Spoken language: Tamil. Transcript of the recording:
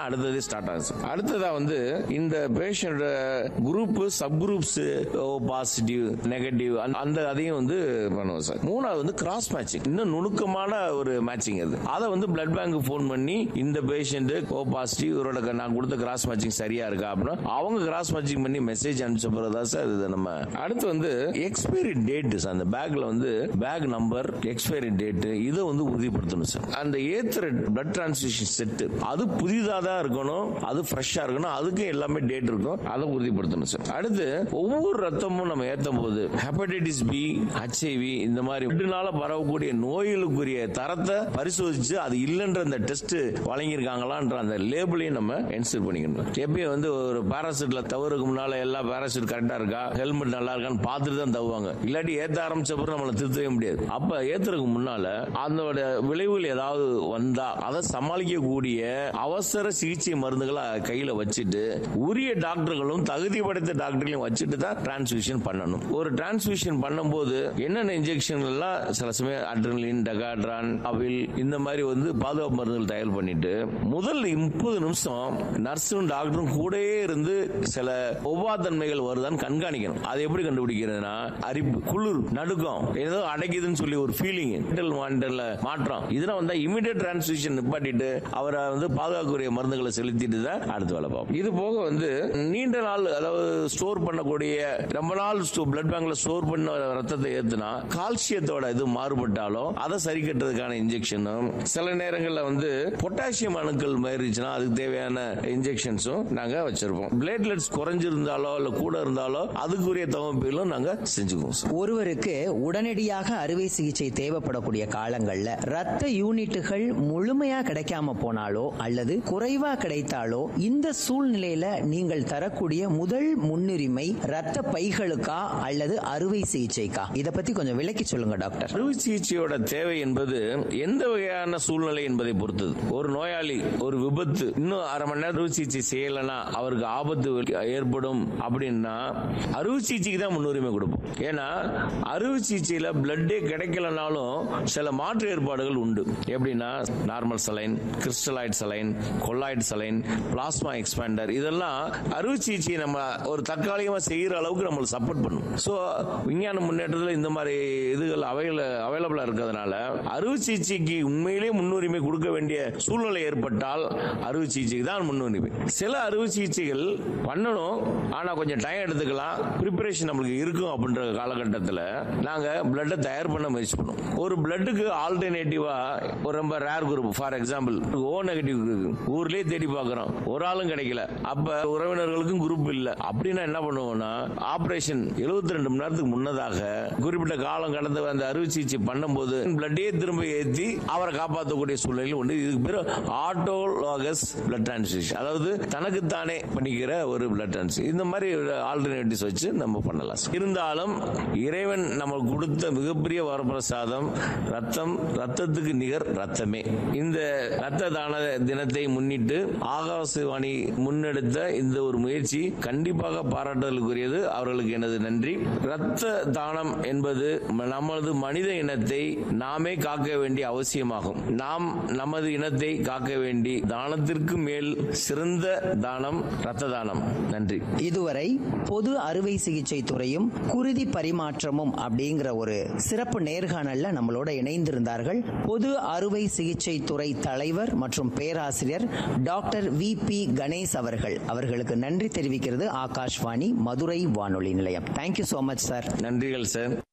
அடுத்தது ஸ்டார்ட் ஆகும் சார் அடுத்ததா வந்து இந்த patient group sub groups positive negative அந்த அதையும் வந்து பண்ணுவோம் சார் மூணாவது வந்து கிராஸ் மேட்சிங் இன்னும் நுணுக்கமான ஒரு மேட்சிங் அது அதை வந்து பிளட் பேங்க் ஃபோன் பண்ணி இந்த பேஷண்ட் ஓ பாசிட்டிவ் இவரோட க- நான் கொடுத்த கிராஸ் மேட்சிங் சரியா இருக்கா அப்படின்னா அவங்க கிராஸ் மேட்சிங் பண்ணி மெசேஜ் அனுப்பிச்ச பிறகுதா சார் இது நம்ம அடுத்து வந்து எக்ஸ்பைரி டேட் அந்த பேக்ல வந்து பேக் நம்பர் எக்ஸ்பைரி டேட் இதை வந்து உறுதிப்படுத்தணும் சார் அந்த ஏத்துற பிளட் டிரான்ஸ்மிஷன் செட் அது புதிதாக தான் இருக்கணும் அது ஃப்ரெஷ்ஷா இருக்கணும் அதுக்கு எல்லாமே டேட் இருக்கும் அதை உறுதிப்படுத்தணும் சார் அடுத்து ஒவ்வொரு ரத்தமும் நம்ம ஏத்தும் போது ஹெப்படைட்டிஸ் பி ஹெச்ஐவி இந்த மாதிரி பிளட்னால பரவக்கூடிய நோய்களுக்குரிய தரத்தை பரிசோதிச்சு அது இல்லைன்ற அந்த டெஸ்ட் வழங்கியிருக்காங்களான்ற அந்த லேபிளையும் நம்ம என்சர் பண்ணிக்கணும் எப்பயும் வந்து ஒரு பாராசூட்ல தவறுக்கு முன்னால எல்லா பாராசூட் கரெக்டா இருக்கா ஹெல்மெட் நல்லா இருக்கான்னு பார்த்துட்டு தான் தவுவாங்க இல்லாட்டி ஏத்த ஆரம்பிச்ச பிறகு நம்மளை திருத்தவே முடியாது அப்ப ஏத்துறதுக்கு முன்னால அதோட விளைவுகள் ஏதாவது வந்தா அதை சமாளிக்கக்கூடிய அவசர சிகிச்சை மருந்துகளை கையில வச்சுட்டு உரிய டாக்டர்களும் தகுதி படைத்த டாக்டர்களையும் வச்சுட்டு தான் டிரான்ஸ்மிஷன் பண்ணணும் ஒரு டிரான்ஸ்மிஷன் பண்ணும்போது என்னென்ன இன்ஜெக்ஷன் எல்லாம் சில சமயம் அட்ரலின் டெகாட்ரான் அவில் இந்த மாதிரி வந்து பாதுகாப்பு மருந்துகள் தயார் பண்ணிட்டு முதல் முப்பது நிமிஷம் நர்ஸும் டாக்டரும் கூடயே இருந்து சில ஒவ்வாத்தன்மைகள் வருதான்னு கண்காணிக்கணும் அது எப்படி கண்டுபிடிக்கிறதுனா அரிப்பு குளிர் நடுக்கம் ஏதோ அடைக்குதுன்னு சொல்லி ஒரு ஃபீலிங் மாண்டல்ல மாற்றம் இதெல்லாம் வந்தா இமிடியட் டிரான்ஸ்மிஷன் நிப்பாட்டிட்டு அவரை வந்து பாதுகாக்கக்கூடிய மருந்துகளை செலுத்திட்டு தான் அடுத்த வேலை பார்ப்போம் இது போக வந்து நீண்ட நாள் அதாவது ஸ்டோர் பண்ணக்கூடிய ரொம்ப நாள் பிளட் பேங்க்ல ஸ்டோர் பண்ண ரத்தத்தை ஏத்துனா கால்சியத்தோட இது மாறுபட்டாலும் அதை சரி கட்டுறதுக்கான இன்ஜெக்ஷனும் சில நேரங்கள்ல வந்து பொட்டாசியம் அணுக்கள் மாறிச்சுன்னா அதுக்கு தேவையான இன்ஜெக்ஷன்ஸும் நாங்க வச்சிருப்போம் பிளேட்லெட்ஸ் குறைஞ்சிருந்தாலோ இல்ல கூட இருந்தாலோ அதுக்குரிய தவப்பிலும் நாங்க செஞ்சுக்குவோம் சார் ஒருவருக்கு உடனடியாக அறுவை சிகிச்சை தேவைப்படக்கூடிய காலங்கள்ல ரத்த யூனிட்டுகள் முழுமையா கிடைக்காம போனாலோ அல்லது குறைவா கிடைத்தாலோ இந்த சூழ்நிலையில நீங்கள் தரக்கூடிய முதல் முன்னுரிமை ரத்த பைகளுக்கா அல்லது அறுவை சிகிச்சைக்கா இத பத்தி கொஞ்சம் விளக்கி சொல்லுங்க டாக்டர் அறுவை சிகிச்சையோட தேவை என்பது எந்த வகையான சூழ்நிலை என்பதை பொறுத்தது ஒரு நோயாளி ஒரு விபத்து இன்னும் அரை மணி நேரம் அறுவை சிகிச்சை செய்யலைன்னா அவருக்கு ஆபத்து ஏற்படும் அப்படின்னா அறுவை சிகிச்சைக்கு தான் முன்னுரிமை கொடுப்போம் ஏன்னா அறுவை சிகிச்சையில பிளட்டே கிடைக்கலனாலும் சில மாற்று ஏற்பாடுகள் உண்டு எப்படின்னா normal saline crystalloid saline colloid saline plasma expander இதெல்லாம் அறுவை சிகிச்சையை நம்ம ஒரு தற்காலிகமா செய்யற அளவுக்கு நம்மளுக்கு சப்போர்ட் பண்ணும் ஸோ விஞ்ஞான முன்னேற்றத்தில் இந்த மாதிரி இதுகள் அவைல அவைலபிளா இருக்கிறதுனால அறுவை சிகிச்சைக்கு உண்மையிலேயே முன்னுரிமை கொடுக்க வேண்டிய சூழ்நிலை ஏற்பட்டால் அறுவை சிகிச்சைக்கு தான் முன்னுரிமை சில அறுவை சிகிச்சைகள் பண்ணணும் ஆனா கொஞ்சம் டைம் எடுத்துக்கலாம் ப்ரிப்பரேஷன் நம்மளுக்கு இருக்கும் அப்படின்ற காலகட்டத்தில் நாங்க பிளட்டை தயார் பண்ண முயற்சி பண்ணுவோம் ஒரு பிளட்டுக்கு ஆல்டர்னேட்டிவா ஒரு ரொம்ப rare group for example O negative ஊர்லயே தேடி பார்க்கறோம் ஒரு ஆளும் கிடைக்கல அப்ப உறவினர்களுக்கும் குரூப் இல்ல அப்படின்னா என்ன பண்ணுவோம்னா ஆபரேஷன் 72 ரெண்டு மணி நேரத்துக்கு முன்னதாக குறிப்பிட்ட காலம் கடந்து அந்த அறுவை சிகிச்சை பண்ணும்போது பிளட்டே திரும்ப ஏற்றி அவரை காப்பாற்றக்கூடிய சூழ்நிலை உண்டு இதுக்கு பேர் ஆட்டோலாகஸ் பிளட் டிரான்ஸ்ஃபியூஷன் அதாவது தனக்குத்தானே பண்ணிக்கிற ஒரு பிளட் டிரான்ஸ்ஃபியூஷன் இந்த மாதிரி ஆல்டர்னேட்டிவ்ஸ் வச்சு நம்ம பண்ணலாம் இருந்தாலும் இறைவன் நமக்கு கொடுத்த மிகப்பெரிய வரப்பிரசாதம் ரத்தம் ரத்தத்துக்கு நிகர் ரத்தமே இந்த ரத்த தான தினத்தை முன்னிட்டு ஆகாசவாணி முன்னெடுத்த இந்த ஒரு முயற்சி கண்டிப்பாக பாராட்டுதலுக்குரியது அவர்களுக்கு எனது நன்றி ரத்த தானம் என்பது நமது மனித இனத்தை நாமே காக்க வேண்டிய அவசியமாகும் நாம் நமது இனத்தை காக்க வேண்டி தானத்திற்கு மேல் சிறந்த தானம் ரத்த தானம் நன்றி இதுவரை பொது அறுவை சிகிச்சை துறையும் குருதி பரிமாற்றமும் அப்படிங்கிற ஒரு சிறப்பு நேர்காணல்ல நம்மளோட இணைந்திருந்தார்கள் பொது அறுவை சிகிச்சை துறை தலைவர் மற்றும் பேராசிரியர் டாக்டர் வி பி கணேஷ் அவர்கள் அவர்களுக்கு நன்றி தெரிவிக்கிறது ஆகாஷ்வாணி மதுரை வானொலி நிலையம் தேங்க்யூ so மச் சார் நன்றிகள் சார்